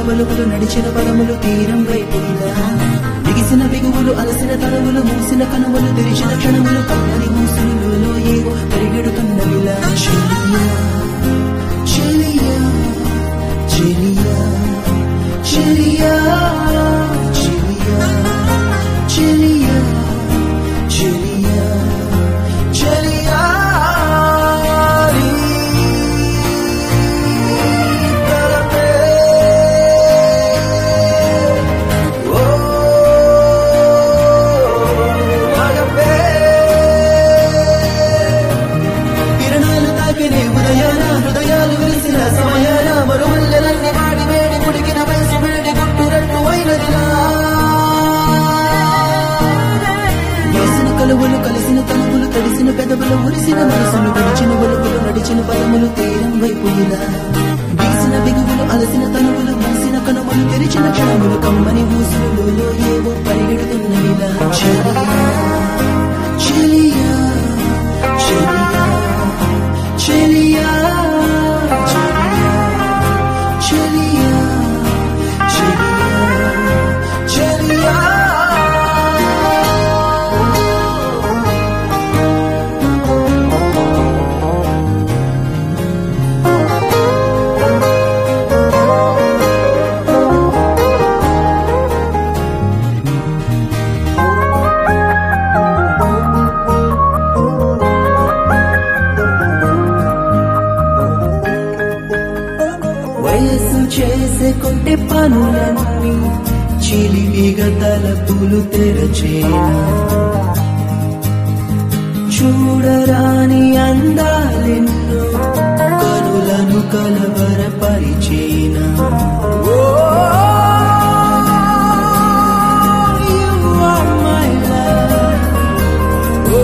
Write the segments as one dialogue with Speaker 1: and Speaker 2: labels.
Speaker 1: వలుపులు నడిచిన పదములు తీరం వైపులా బిగిసిన బిగువులు అలసిన తరవులు మూసిన కనుమలు తెరిచిన క్షణములు కమ్మని మూసులలో ఏవో పరిగెడుతున్నవిలా చెలియా చెలియా చెలియా చెలియా చెలియా చెలియా చెలియా చెలియా తలపే ఓ అగపే కిరణాలు తాకినే ఉదయాన హృదయాలు విరిసిన సమయాన మరుమల్లెలన్నీ వాడి వేడి కుడికిన వయసు వేడి గుట్టురట్టు అయినదిలా వేసిన కలువలు కలిసిన తలుపులు తడిసిన పెదవులు ఉరిసిన మనసులు విడిచిన వలుపులు నడిచిన పదములు తీరం వైపు ఇలా వీసిన బిగువులు అలసిన తలుపులు మూసిన కనుమలు తెరిచిన క్షణములు కమ్మని ఊసులలో ఏవో పరిగెడుతున్నవిలా చెలియా చెలియా చెలియా చెలియా చెలియా చెలియా వయస్సు చేసే కొంటే పనులన్నీ చిలిపిగా తలపులు తెరచేనా చూడరాని అందాలెన్నో కనులను కలవరపరిచేనా ఓ, you are my love. ఓ,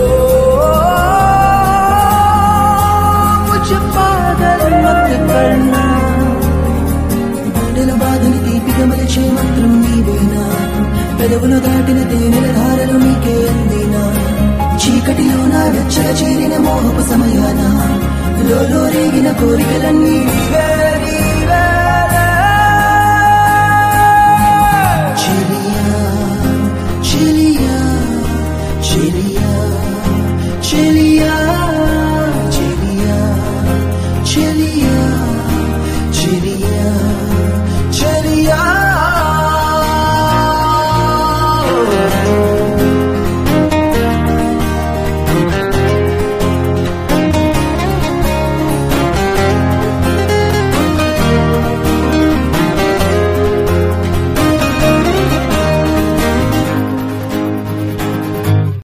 Speaker 1: मुझे पागल मत करना గుండెల బాధని తీపిగా మలిచే మంత్రం నీవేనా పెదవులు దాటిన తేనెల ధారలు నీకే అందినా చీకటిలో నా వెచ్చగా చేరిన మోహపు సమయాన లోలో రేగిన కోరికలన్నీ నీవే